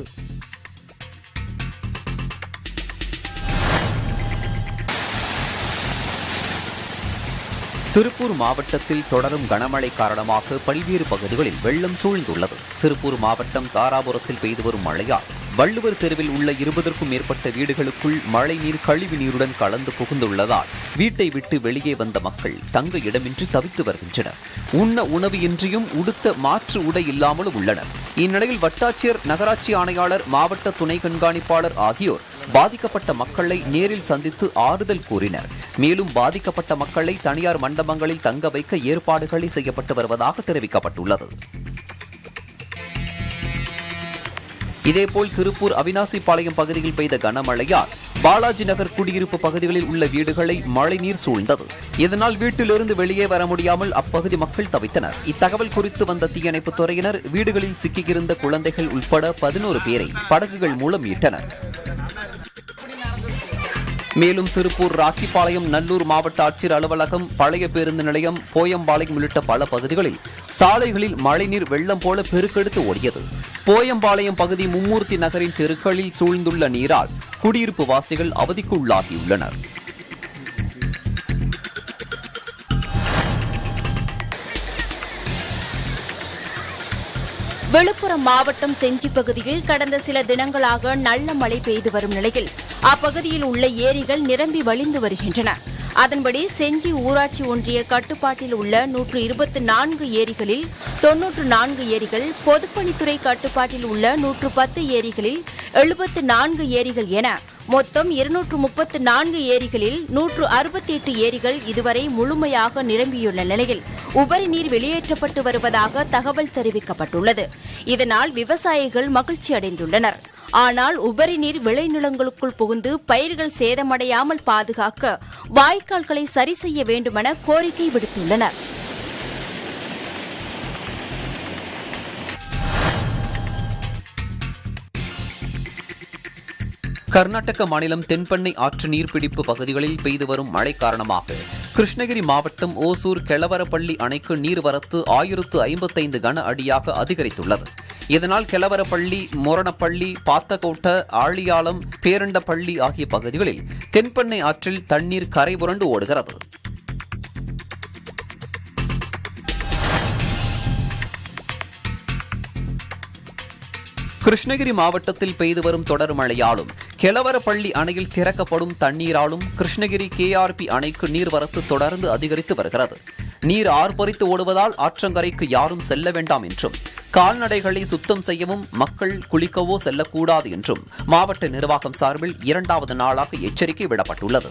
திருப்பூர் மாவட்டத்தில் தொடரும் கனமழை காரணமாக பல்வேறு பகுதிகளில் வெள்ளம் சூழ்ந்துள்ளது திருப்பூர் மாவட்டம் தாராபுரத்தில் பெய்து வரும் மழையால் வள்ளுவர் தெருவில் உள்ள இருபதற்கும் மேற்பட்ட வீடுகளுக்குள் மழைநீர் கழிவு நீருடன் கலந்து புகுந்துள்ளதால் வீட்டை விட்டு வெளியே வந்த மக்கள் தங்க இடமின்றி தவித்து வருகின்றனர் உண்ண உணவு இன்றியும் உடுத்த மாற்று உடை இல்லாமலும் உள்ளனர் இந்நிலையில் வட்டாட்சியர் நகராட்சி ஆணையாளர் மாவட்ட துணை கண்காணிப்பாளர் ஆகியோர் பாதிக்கப்பட்ட மக்களை நேரில் சந்தித்து ஆறுதல் கூறினர் மேலும் பாதிக்கப்பட்ட மக்களை தனியார் மண்டபங்களில் தங்க வைக்க ஏற்பாடுகளை செய்யப்பட்டு வருவதாக தெரிவிக்கப்பட்டுள்ளது இதேபோல் திருப்பூர் அவினாசிபாளையம் பகுதியில் பெய்த கனமழையால் பாலாஜி நகர் குடியிருப்பு பகுதிகளில் உள்ள வீடுகளை மழைநீர் சூழ்ந்தது இதனால் வீட்டிலிருந்து வெளியே வர முடியாமல் அப்பகுதி மக்கள் தவித்தனர் இத்தகவல் குறித்து வந்த தீயணைப்புத் துறையினர் வீடுகளில் சிக்கியிருந்த குழந்தைகள் உட்பட பதினோரு பேரை படகுகள் மூலம் மீட்டனர் மேலும் திருப்பூர் ராக்கிபாளையம் நல்லூர் மாவட்ட ஆட்சியர் அலுவலகம் பழைய பேருந்து நிலையம் போயம்பாளையம் உள்ளிட்ட பல பகுதிகளில் சாலைகளில் மழைநீர் வெள்ளம் போல பெருக்கெடுத்து ஓடியது போயம்பாளையம் பகுதி மும்மூர்த்தி நகரின் தெருக்களில் சூழ்ந்துள்ள நீரால் குடியிருப்பு வாசிகள் அவதிக்கு உள்ளாகியுள்ளனர் விழுப்புரம் மாவட்டம் செஞ்சி பகுதியில் கடந்த சில தினங்களாக நல்ல மழை பெய்து வரும் நிலையில் அப்பகுதியில் உள்ள ஏரிகள் நிரம்பி வழிந்து வருகின்றன அதன்படி செஞ்சி ஊராட்சி ஒன்றிய கட்டுப்பாட்டில் உள்ள நூற்று இருபத்தி நான்கு ஏரிகளில் தொன்னூற்று நான்கு ஏரிகள் பொதுப்பணித்துறை கட்டுப்பாட்டில் உள்ள நூற்று பத்து ஏரிகளில் எழுபத்து நான்கு ஏரிகள் என மொத்தம் இருநூற்று முப்பத்து நான்கு ஏரிகளில் நூற்று அறுபத்தி எட்டு ஏரிகள் இதுவரை முழுமையாக நிரம்பியுள்ள நிலையில் உபரி நீர் வெளியேற்றப்பட்டு வருவதாக தகவல் தெரிவிக்கப்பட்டுள்ளது இதனால் விவசாயிகள் மகிழ்ச்சி அடைந்துள்ளனர் ஆனால் உபரி நீர் விளைநிலங்களுக்குள் புகுந்து பயிர்கள் சேதமடையாமல் பாதுகாக்க வாய்க்கால்களை சரி செய்ய வேண்டுமென கோரிக்கை விடுத்துள்ளனர் கர்நாடக மாநிலம் தென்பண்ணை ஆற்று நீர்பிடிப்பு பகுதிகளில் பெய்து வரும் மழை காரணமாக கிருஷ்ணகிரி மாவட்டம் ஓசூர் கெளவரப்பள்ளி அணைக்கு நீர்வரத்து ஆயிரத்து ஐம்பத்தைந்து கன அடியாக அதிகரித்துள்ளது இதனால் கெலவரப்பள்ளி மொரணப்பள்ளி பாத்தகோட்ட ஆழியாலம் பேரண்டப்பள்ளி ஆகிய பகுதிகளில் தென்பெண்ணை ஆற்றில் தண்ணீர் கரைபுரண்டு ஓடுகிறது கிருஷ்ணகிரி மாவட்டத்தில் பெய்து வரும் தொடர் மழையாலும் கெலவரப்பள்ளி அணையில் திறக்கப்படும் தண்ணீராலும் கிருஷ்ணகிரி கேஆர்பி அணைக்கு நீர்வரத்து தொடர்ந்து அதிகரித்து வருகிறது நீர் ஆர்ப்பரித்து ஓடுவதால் ஆற்றங்கரைக்கு யாரும் செல்ல வேண்டாம் என்றும் கால்நடைகளை சுத்தம் செய்யவும் மக்கள் குளிக்கவோ செல்லக்கூடாது என்றும் மாவட்ட நிர்வாகம் சார்பில் இரண்டாவது நாளாக எச்சரிக்கை விடப்பட்டுள்ளது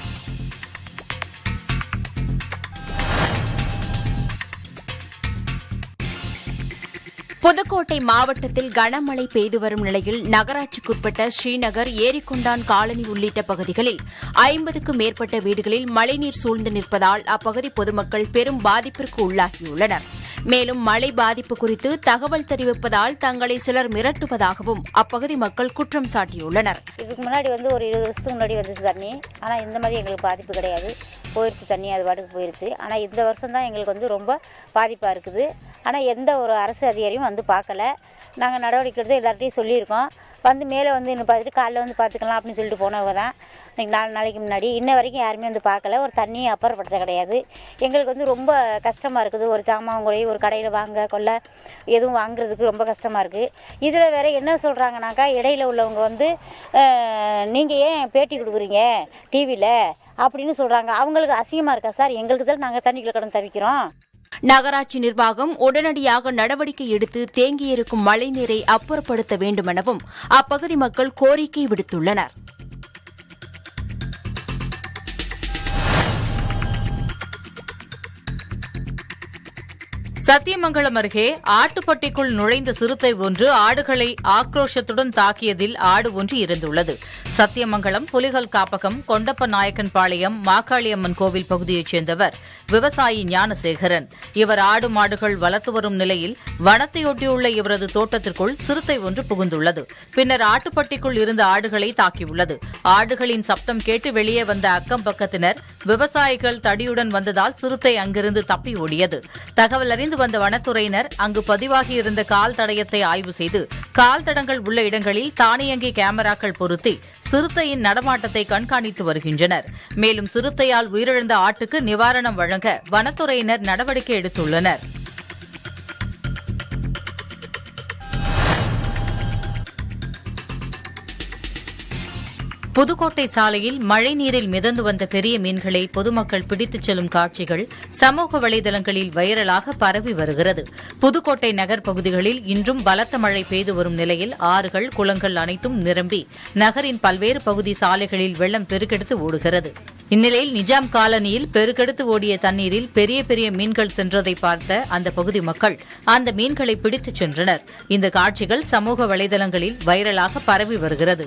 புதுக்கோட்டை மாவட்டத்தில் கனமழை பெய்து வரும் நிலையில் நகராட்சிக்குட்பட்ட ஸ்ரீநகர் ஏரிக்குண்டான் காலனி உள்ளிட்ட பகுதிகளில் ஐம்பதுக்கும் மேற்பட்ட வீடுகளில் மழைநீர் சூழ்ந்து நிற்பதால் அப்பகுதி பொதுமக்கள் பெரும் பாதிப்பிற்கு உள்ளாகியுள்ளனர் மேலும் மழை பாதிப்பு குறித்து தகவல் தெரிவிப்பதால் தங்களை சிலர் மிரட்டுவதாகவும் அப்பகுதி மக்கள் குற்றம் சாட்டியுள்ளனர் இதுக்கு முன்னாடி வந்து ஒரு இருபது வருஷத்துக்கு முன்னாடி வந்துச்சு தண்ணி ஆனால் இந்த மாதிரி எங்களுக்கு பாதிப்பு கிடையாது போயிடுச்சு தண்ணி அது பாட்டுக்கு போயிடுச்சு ஆனால் இந்த வருஷம் தான் எங்களுக்கு வந்து ரொம்ப பாதிப்பாக இருக்குது ஆனால் எந்த ஒரு அரசு அதிகாரியும் வந்து பார்க்கல நாங்கள் நடவடிக்கை எடுத்து எல்லார்ட்டையும் சொல்லியிருக்கோம் வந்து மேலே வந்து இன்னும் பார்த்துட்டு காலைல வந்து பார்த்துக்கலாம் அப்படின்னு சொல்லிட்டு போனவங்க தான் இன்னைக்கு நாலு நாளைக்கு முன்னாடி இன்ன வரைக்கும் யாருமே வந்து பார்க்கல ஒரு தண்ணியை அப்புறப்படுத்த கிடையாது எங்களுக்கு வந்து ரொம்ப கஷ்டமாக இருக்குது ஒரு சாமான் கூட ஒரு கடையில் வாங்க கொள்ள எதுவும் வாங்குறதுக்கு ரொம்ப கஷ்டமாக இருக்குது இதில் வேற என்ன சொல்கிறாங்கனாக்கா இடையில உள்ளவங்க வந்து நீங்கள் ஏன் பேட்டி கொடுக்குறீங்க டிவியில் அப்படின்னு சொல்கிறாங்க அவங்களுக்கு அசிங்கமாக இருக்கா சார் எங்களுக்கு தான் நாங்கள் தண்ணிக்குள்ள கடந்து தவிக்கிறோம் நகராட்சி நிர்வாகம் உடனடியாக நடவடிக்கை எடுத்து தேங்கியிருக்கும் மழைநீரை அப்புறப்படுத்த வேண்டுமெனவும் அப்பகுதி மக்கள் கோரிக்கை விடுத்துள்ளனர் சத்தியமங்கலம் அருகே ஆட்டுப்பட்டிக்குள் நுழைந்த சிறுத்தை ஒன்று ஆடுகளை ஆக்ரோஷத்துடன் தாக்கியதில் ஆடு ஒன்று இறந்துள்ளது சத்தியமங்கலம் புலிகள் காப்பகம் கொண்டப்ப நாயக்கன் பாளையம் மாக்காளியம்மன் கோவில் பகுதியைச் சேர்ந்தவர் விவசாயி ஞானசேகரன் இவர் ஆடு மாடுகள் வளர்த்து வரும் நிலையில் வனத்தையொட்டியுள்ள இவரது தோட்டத்திற்குள் சிறுத்தை ஒன்று புகுந்துள்ளது பின்னர் ஆட்டுப்பட்டிக்குள் இருந்த ஆடுகளை தாக்கியுள்ளது ஆடுகளின் சப்தம் கேட்டு வெளியே வந்த அக்கம் பக்கத்தினர் விவசாயிகள் தடியுடன் வந்ததால் சிறுத்தை அங்கிருந்து தப்பி ஓடியது தகவல் அறிந்து வந்த வனத்துறையினர் அங்கு பதிவாகியிருந்த கால் தடயத்தை ஆய்வு செய்து கால் தடங்கள் உள்ள இடங்களில் தானியங்கி கேமராக்கள் பொருத்தி சிறுத்தையின் நடமாட்டத்தை கண்காணித்து வருகின்றனர் மேலும் சிறுத்தையால் உயிரிழந்த ஆட்டுக்கு நிவாரணம் வழங்க வனத்துறையினர் நடவடிக்கை எடுத்துள்ளனர் புதுக்கோட்டை சாலையில் மழை நீரில் மிதந்து வந்த பெரிய மீன்களை பொதுமக்கள் பிடித்துச் செல்லும் காட்சிகள் சமூக வலைதளங்களில் வைரலாக பரவி வருகிறது புதுக்கோட்டை நகர் பகுதிகளில் இன்றும் பலத்த மழை பெய்து வரும் நிலையில் ஆறுகள் குளங்கள் அனைத்தும் நிரம்பி நகரின் பல்வேறு பகுதி சாலைகளில் வெள்ளம் பெருக்கெடுத்து ஓடுகிறது இந்நிலையில் நிஜாம் காலனியில் பெருக்கெடுத்து ஓடிய தண்ணீரில் பெரிய பெரிய மீன்கள் சென்றதை பார்த்த அந்த பகுதி மக்கள் அந்த மீன்களை பிடித்துச் சென்றனர் இந்த காட்சிகள் சமூக வலைதளங்களில் வைரலாக பரவி வருகிறது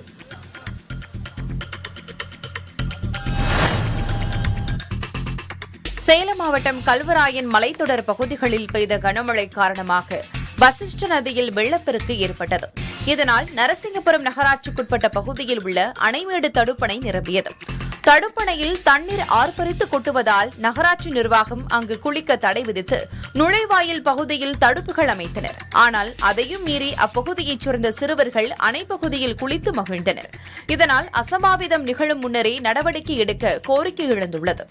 சேலம் மாவட்டம் கல்வராயன் மலைத்தொடர் பகுதிகளில் பெய்த கனமழை காரணமாக வசிஷ்ட நதியில் வெள்ளப்பெருக்கு ஏற்பட்டது இதனால் நரசிங்கபுரம் நகராட்சிக்குட்பட்ட பகுதியில் உள்ள அணைமேடு தடுப்பணை நிரம்பியது தடுப்பணையில் தண்ணீர் ஆர்ப்பரித்து கொட்டுவதால் நகராட்சி நிர்வாகம் அங்கு குளிக்க தடை விதித்து நுழைவாயில் பகுதியில் தடுப்புகள் அமைத்தனர் ஆனால் அதையும் மீறி அப்பகுதியைச் சேர்ந்த சிறுவர்கள் அணைப்பகுதியில் குளித்து மகிழ்ந்தனர் இதனால் அசம்பாவிதம் நிகழும் முன்னரே நடவடிக்கை எடுக்க கோரிக்கை எழுந்துள்ளது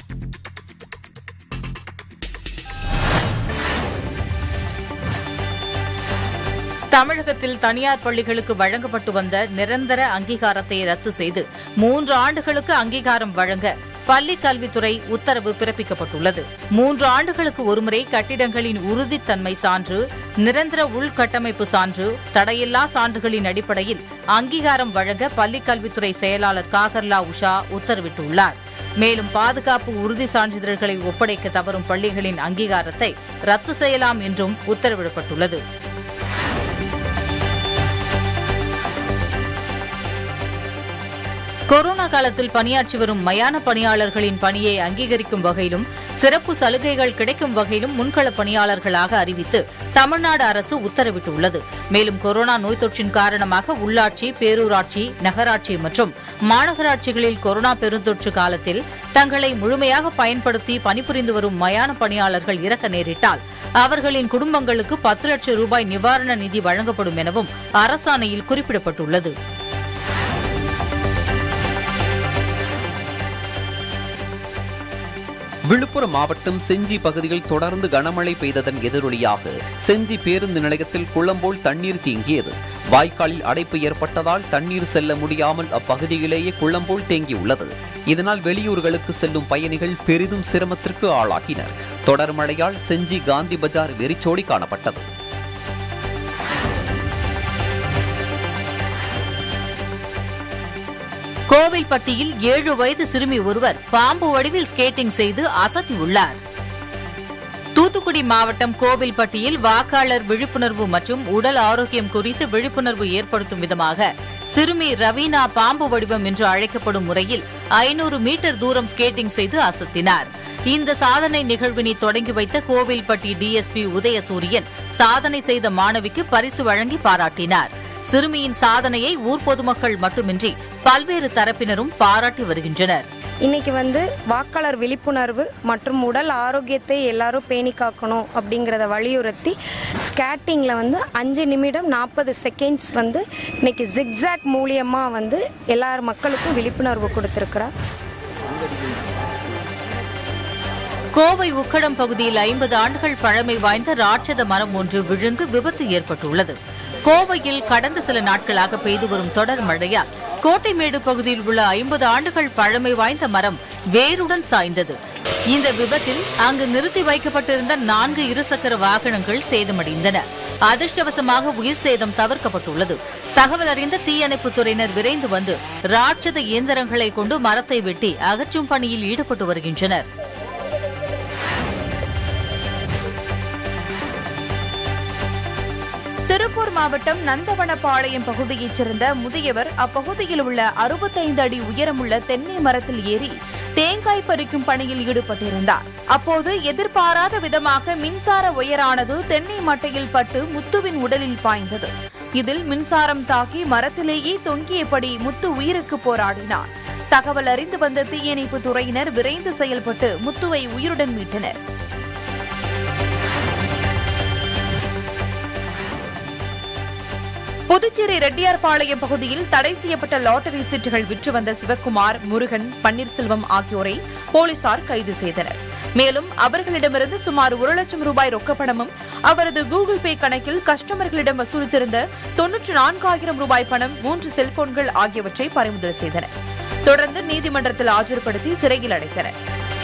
தமிழகத்தில் தனியார் பள்ளிகளுக்கு வழங்கப்பட்டு வந்த நிரந்தர அங்கீகாரத்தை ரத்து செய்து மூன்று ஆண்டுகளுக்கு அங்கீகாரம் வழங்க பள்ளிக் கல்வித்துறை உத்தரவு பிறப்பிக்கப்பட்டுள்ளது மூன்று ஆண்டுகளுக்கு ஒருமுறை கட்டிடங்களின் உறுதித்தன்மை சான்று நிரந்தர உள்கட்டமைப்பு சான்று தடையில்லா சான்றுகளின் அடிப்படையில் அங்கீகாரம் வழங்க பள்ளிக் கல்வித்துறை செயலாளர் காகர்லா உஷா உத்தரவிட்டுள்ளார் மேலும் பாதுகாப்பு உறுதி சான்றிதழ்களை ஒப்படைக்க தவறும் பள்ளிகளின் அங்கீகாரத்தை ரத்து செய்யலாம் என்றும் உத்தரவிடப்பட்டுள்ளது கொரோனா காலத்தில் பணியாற்றி வரும் மயான பணியாளர்களின் பணியை அங்கீகரிக்கும் வகையிலும் சிறப்பு சலுகைகள் கிடைக்கும் வகையிலும் முன்கள பணியாளர்களாக அறிவித்து தமிழ்நாடு அரசு உத்தரவிட்டுள்ளது மேலும் கொரோனா நோய் தொற்றின் காரணமாக உள்ளாட்சி பேரூராட்சி நகராட்சி மற்றும் மாநகராட்சிகளில் கொரோனா பெருந்தொற்று காலத்தில் தங்களை முழுமையாக பயன்படுத்தி பணிபுரிந்து வரும் மயான பணியாளர்கள் இறக்க நேரிட்டால் அவர்களின் குடும்பங்களுக்கு பத்து லட்சம் ரூபாய் நிவாரண நிதி வழங்கப்படும் எனவும் அரசாணையில் குறிப்பிடப்பட்டுள்ளது விழுப்புரம் மாவட்டம் செஞ்சி பகுதியில் தொடர்ந்து கனமழை பெய்ததன் எதிரொலியாக செஞ்சி பேருந்து நிலையத்தில் குளம்போல் தண்ணீர் தேங்கியது வாய்க்காலில் அடைப்பு ஏற்பட்டதால் தண்ணீர் செல்ல முடியாமல் அப்பகுதியிலேயே குளம்போல் தேங்கியுள்ளது இதனால் வெளியூர்களுக்கு செல்லும் பயணிகள் பெரிதும் சிரமத்திற்கு ஆளாகினர் தொடர் மழையால் செஞ்சி காந்தி பஜார் வெறிச்சோடி காணப்பட்டது கோவில்பட்டியில் ஏழு வயது சிறுமி ஒருவர் பாம்பு வடிவில் ஸ்கேட்டிங் செய்து அசத்தியுள்ளார் தூத்துக்குடி மாவட்டம் கோவில்பட்டியில் வாக்காளர் விழிப்புணர்வு மற்றும் உடல் ஆரோக்கியம் குறித்து விழிப்புணர்வு ஏற்படுத்தும் விதமாக சிறுமி ரவீனா பாம்பு வடிவம் என்று அழைக்கப்படும் முறையில் ஐநூறு மீட்டர் தூரம் ஸ்கேட்டிங் செய்து அசத்தினார் இந்த சாதனை நிகழ்வினை தொடங்கி வைத்த கோவில்பட்டி டிஎஸ்பி உதயசூரியன் சாதனை செய்த மாணவிக்கு பரிசு வழங்கி பாராட்டினார் சிறுமியின் சாதனையை ஊர் பொதுமக்கள் மட்டுமின்றி பல்வேறு தரப்பினரும் பாராட்டி வருகின்றனர் இன்னைக்கு வந்து வாக்காளர் விழிப்புணர்வு மற்றும் உடல் ஆரோக்கியத்தை எல்லாரும் பேணி காக்கணும் அப்படிங்கிறத வலியுறுத்தி ஸ்கேட்டிங்கில் வந்து அஞ்சு நிமிடம் நாற்பது செகண்ட்ஸ் வந்து இன்னைக்கு ஜிக்ஸாக் மூலியமாக வந்து எல்லார் மக்களுக்கும் விழிப்புணர்வு கொடுத்துருக்குறார் கோவை உக்கடம் பகுதியில் ஐம்பது ஆண்டுகள் பழமை வாய்ந்த ராட்சத மரம் ஒன்று விழுந்து விபத்து ஏற்பட்டுள்ளது கோவையில் கடந்த சில நாட்களாக பெய்து வரும் தொடர் மழையால் கோட்டைமேடு பகுதியில் உள்ள ஐம்பது ஆண்டுகள் பழமை வாய்ந்த மரம் வேருடன் சாய்ந்தது இந்த விபத்தில் அங்கு நிறுத்தி வைக்கப்பட்டிருந்த நான்கு இருசக்கர வாகனங்கள் சேதமடைந்தன அதிர்ஷ்டவசமாக உயிர் சேதம் தவிர்க்கப்பட்டுள்ளது தகவல் அறிந்த தீயணைப்புத் துறையினர் விரைந்து வந்து ராட்சத இயந்திரங்களை கொண்டு மரத்தை வெட்டி அகற்றும் பணியில் ஈடுபட்டு வருகின்றனர் திருப்பூர் மாவட்டம் நந்தவனபாளையம் பகுதியைச் சேர்ந்த முதியவர் அப்பகுதியில் உள்ள அறுபத்தைந்து அடி உயரமுள்ள தென்னை மரத்தில் ஏறி தேங்காய் பறிக்கும் பணியில் ஈடுபட்டிருந்தார் அப்போது எதிர்பாராத விதமாக மின்சார ஒயரானது தென்னை மட்டையில் பட்டு முத்துவின் உடலில் பாய்ந்தது இதில் மின்சாரம் தாக்கி மரத்திலேயே தொங்கியபடி முத்து உயிருக்கு போராடினார் தகவல் அறிந்து வந்த தீயணைப்பு துறையினர் விரைந்து செயல்பட்டு முத்துவை உயிருடன் மீட்டனர் புதுச்சேரி ரெட்டியார்பாளையம் பகுதியில் தடை செய்யப்பட்ட லாட்டரி சீட்டுகள் விற்று வந்த சிவக்குமார் முருகன் பன்னீர்செல்வம் ஆகியோரை போலீசார் கைது செய்தனர் மேலும் அவர்களிடமிருந்து சுமார் ஒரு லட்சம் ரூபாய் ரொக்கப்பணமும் அவரது கூகுள் பே கணக்கில் கஸ்டமர்களிடம் வசூலித்திருந்த தொன்னூற்று நான்காயிரம் ரூபாய் பணம் மூன்று செல்போன்கள் ஆகியவற்றை பறிமுதல் செய்தனர் தொடர்ந்து நீதிமன்றத்தில் ஆஜர்படுத்தி சிறையில் அடைத்தனர்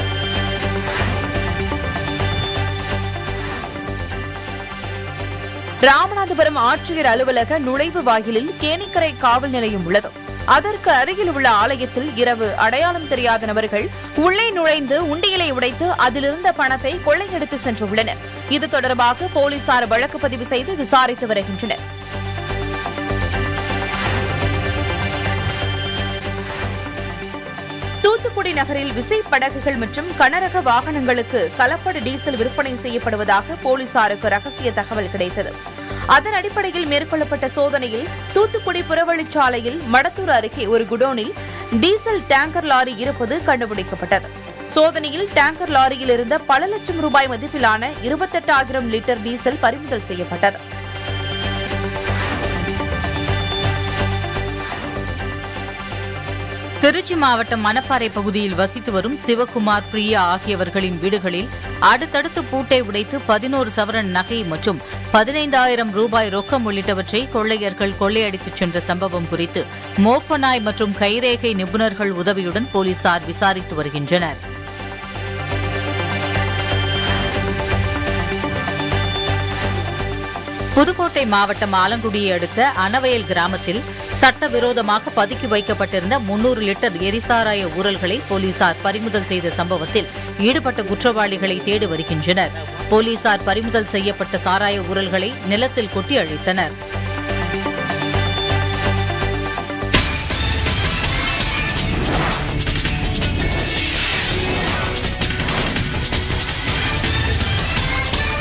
ராமநாதபுரம் ஆட்சியர் அலுவலக நுழைவு வாயிலில் கேணிக்கரை காவல் நிலையம் உள்ளது அதற்கு அருகில் உள்ள ஆலயத்தில் இரவு அடையாளம் தெரியாத நபர்கள் உள்ளே நுழைந்து உண்டியலை உடைத்து அதிலிருந்த பணத்தை கொள்ளையடித்து சென்றுள்ளனர் இது தொடர்பாக போலீசார் வழக்கு பதிவு செய்து விசாரித்து வருகின்றனர் தூத்துக்குடி நகரில் விசைப்படகுகள் மற்றும் கனரக வாகனங்களுக்கு கலப்பட டீசல் விற்பனை செய்யப்படுவதாக போலீசாருக்கு ரகசிய தகவல் கிடைத்தது அதன் அடிப்படையில் மேற்கொள்ளப்பட்ட சோதனையில் தூத்துக்குடி புறவழிச்சாலையில் மடத்தூர் அருகே ஒரு குடோனில் டீசல் டேங்கர் லாரி இருப்பது கண்டுபிடிக்கப்பட்டது சோதனையில் டேங்கர் லாரியில் இருந்த பல லட்சம் ரூபாய் மதிப்பிலான இருபத்தெட்டாயிரம் லிட்டர் டீசல் பறிமுதல் செய்யப்பட்டது திருச்சி மாவட்டம் மணப்பாறை பகுதியில் வசித்து வரும் சிவகுமார் பிரியா ஆகியவர்களின் வீடுகளில் அடுத்தடுத்து பூட்டை உடைத்து பதினோரு சவரன் நகை மற்றும் பதினைந்தாயிரம் ரூபாய் ரொக்கம் உள்ளிட்டவற்றை கொள்ளையர்கள் கொள்ளையடித்துச் சென்ற சம்பவம் குறித்து மோப்பநாய் மற்றும் கைரேகை நிபுணர்கள் உதவியுடன் போலீசார் விசாரித்து வருகின்றனர் புதுக்கோட்டை மாவட்டம் ஆலங்குடியை அடுத்த அனவயல் கிராமத்தில் சட்டவிரோதமாக பதுக்கி வைக்கப்பட்டிருந்த முன்னூறு லிட்டர் எரிசாராய ஊரல்களை போலீசார் பறிமுதல் செய்த சம்பவத்தில் ஈடுபட்ட குற்றவாளிகளை தேடி வருகின்றனர் போலீசார் பறிமுதல் செய்யப்பட்ட சாராய ஊரல்களை நிலத்தில் கொட்டி அழித்தனர்